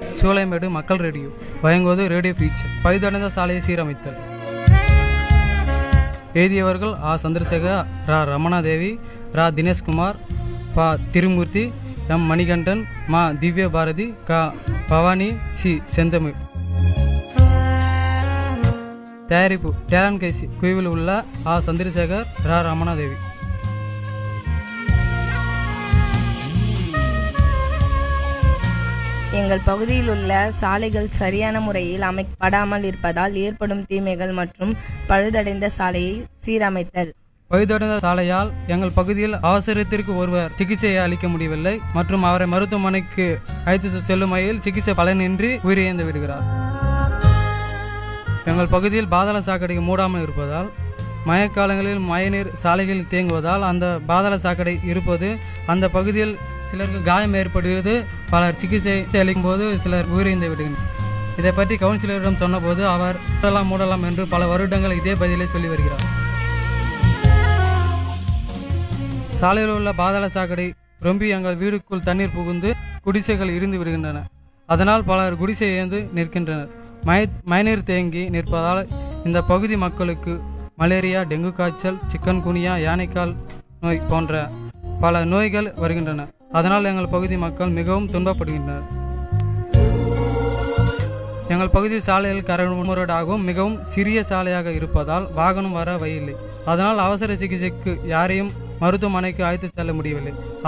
சூளைமேடு மக்கள் ரேடியோ வழங்குவது radio feature பழுதடைந்த சாலையை சீரமைத்தல் எழுதியவர்கள் ஆ சந்திரசேகர் ரா ரமணாதேவி ரா தினேஷ்குமார் பா திருமூர்த்தி எம் மணிகண்டன் மா திவ்ய பாரதி க பவானி சி செந்தமிழ் தயாரிப்பு டேலன் கைசி குழுவில் உள்ள ஆ சந்திரசேகர் ரா ரமணாதேவி எங்கள் பகுதியில் உள்ள சாலைகள் சரியான முறையில் அமைக்கப்படாமல் இருப்பதால் ஏற்படும் தீமைகள் மற்றும் பழுதடைந்த சாலையை சீரமைத்தல் பழுதடைந்த சாலையால் எங்கள் பகுதியில் அவசரத்திற்கு ஒருவர் சிகிச்சையை அளிக்க முடியவில்லை மற்றும் அவரை மருத்துவமனைக்கு அழைத்து செல்லும் வகையில் சிகிச்சை பலனின்றி உயிரிழந்து விடுகிறார் எங்கள் பகுதியில் பாதாள சாக்கடை மூடாமல் இருப்பதால் மழைக்காலங்களில் மழைநீர் சாலைகளில் தேங்குவதால் அந்த பாதாள சாக்கடை இருப்பது அந்த பகுதியில் சிலருக்கு காயம் ஏற்படுகிறது பலர் சிகிச்சை அளிக்கும் போது சிலர் உயிரிழந்து விடுகின்றனர் இதை பற்றி கவுன்சிலரிடம் சொன்னபோது அவர் மூடலாம் மூடலாம் என்று பல வருடங்கள் இதே பதிலை சொல்லி வருகிறார் சாலையில் உள்ள பாதாள சாக்கடை ரொம்பி எங்கள் வீடுக்குள் தண்ணீர் புகுந்து குடிசைகள் இருந்து விடுகின்றன அதனால் பலர் குடிசை இழந்து நிற்கின்றனர் மழை மழைநீர் தேங்கி நிற்பதால் இந்த பகுதி மக்களுக்கு மலேரியா டெங்கு காய்ச்சல் சிக்கன் குனியா யானைக்கால் நோய் போன்ற பல நோய்கள் வருகின்றன அதனால் எங்கள் பகுதி மக்கள் மிகவும் துன்பப்படுகின்றனர் எங்கள் பகுதி சாலையில் கரமுரடாகவும் மிகவும் சிறிய சாலையாக இருப்பதால் வாகனம் வர வழியில்லை அதனால் அவசர சிகிச்சைக்கு யாரையும் மருத்துவமனைக்கு அழைத்து செல்ல முடியவில்லை